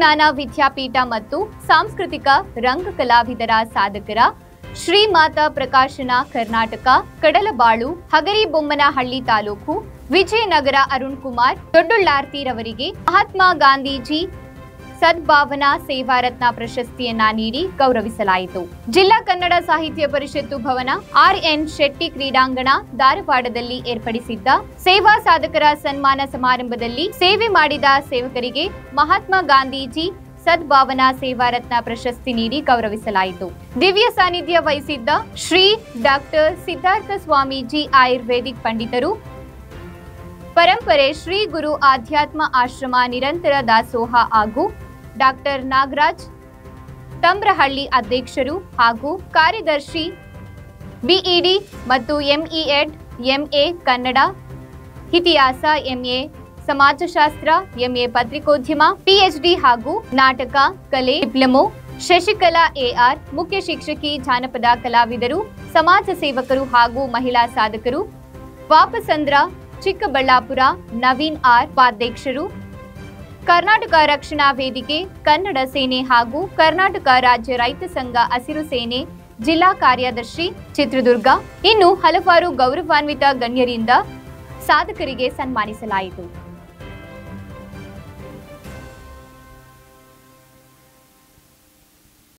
ವಿಜ್ಞಾನ ವಿದ್ಯಾಪೀಠ ಮತ್ತು ಸಾಂಸ್ಕೃತಿಕ ರಂಗ ಕಲಾವಿದರ ಸಾಧಕರ ಶ್ರೀಮಾತಾ ಪ್ರಕಾಶನ ಕರ್ನಾಟಕ ಕಡಲಬಾಳು ಹಗರಿಬೊಮ್ಮನಹಳ್ಳಿ ತಾಲೂಕು ವಿಜಯನಗರ ಅರುಣ್ ಕುಮಾರ್ ದೊಡ್ಡಳ್ಳಾರ್ತಿರವರಿಗೆ ಮಹಾತ್ಮ ಗಾಂಧೀಜಿ ಸದ್ಭಾವನಾ ಸೇವಾರತ್ನ ಪ್ರಶಸ್ತಿಯನ್ನ ನೀಡಿ ಗೌರವಿಸಲಾಯಿತು ಜಿಲ್ಲಾ ಕನ್ನಡ ಸಾಹಿತ್ಯ ಪರಿಷತ್ತು ಭವನ ಆರ್ಎನ್ ಶೆಟ್ಟಿ ಕ್ರೀಡಾಂಗಣ ಧಾರವಾಡದಲ್ಲಿ ಏರ್ಪಡಿಸಿದ್ದ ಸೇವಾ ಸಾಧಕರ ಸನ್ಮಾನ ಸಮಾರಂಭದಲ್ಲಿ ಸೇವೆ ಮಾಡಿದ ಸೇವಕರಿಗೆ ಮಹಾತ್ಮ ಗಾಂಧೀಜಿ ಸದ್ಭಾವನಾ ಸೇವಾರತ್ನ ಪ್ರಶಸ್ತಿ ನೀಡಿ ಗೌರವಿಸಲಾಯಿತು ದಿವ್ಯ ಸಾನ್ನಿಧ್ಯ ವಹಿಸಿದ್ದ ಶ್ರೀ ಡಾಕ್ಟರ್ ಸಿದ್ಧಾರ್ಥ ಸ್ವಾಮೀಜಿ ಆಯುರ್ವೇದಿಕ್ ಪಂಡಿತರು ಪರಂಪರೆ ಶ್ರೀ ಗುರು ಆಧ್ಯಾತ್ಮ ಆಶ್ರಮ ನಿರಂತರ ದಾಸೋಹ ಹಾಗೂ ಡಾಕ್ಟರ್ ನಾಗರಾಜ್ ತಮ್ರಹಳ್ಳಿ ಅಧ್ಯಕ್ಷರು ಹಾಗೂ ಕಾರ್ಯದರ್ಶಿ ಬಿಇಡಿ ಮತ್ತು ಎಂಇಎಡ್ ಎಂಎ ಕನ್ನಡ ಇತಿಹಾಸ ಎಂಎ ಸಮಾಜಶಾಸ್ತ್ರ ಎಂಎ ಪತ್ರಿಕೋದ್ಯಮ ಪಿಎಚ್ಡಿ ಹಾಗೂ ನಾಟಕ ಕಲೆ ಡಿಪ್ಲೊಮೊ ಶಶಿಕಲಾ ಎಆರ್ ಮುಖ್ಯ ಶಿಕ್ಷಕಿ ಜಾನಪದ ಕಲಾವಿದರು ಸಮಾಜ ಸೇವಕರು ಹಾಗೂ ಮಹಿಳಾ ಸಾಧಕರು ವಾಪಸಂದ್ರ ಚಿಕ್ಕಬಳ್ಳಾಪುರ ನವೀನ್ ಆರ್ ಉಪಾಧ್ಯಕ್ಷರು ಕರ್ನಾಟಕ ರಕ್ಷಣಾ ವೇದಿಕೆ ಕನ್ನಡ ಸೇನೆ ಹಾಗೂ ಕರ್ನಾಟಕ ರಾಜ್ಯ ರೈತ ಸಂಘ ಹಸಿರು ಸೇನೆ ಜಿಲ್ಲಾ ಕಾರ್ಯದರ್ಶಿ ಚಿತ್ರದುರ್ಗ ಇನ್ನು ಹಲವಾರು ಗೌರವಾನ್ವಿತ ಗಣ್ಯರಿಂದ ಸಾಧಕರಿಗೆ ಸನ್ಮಾನಿಸಲಾಯಿತು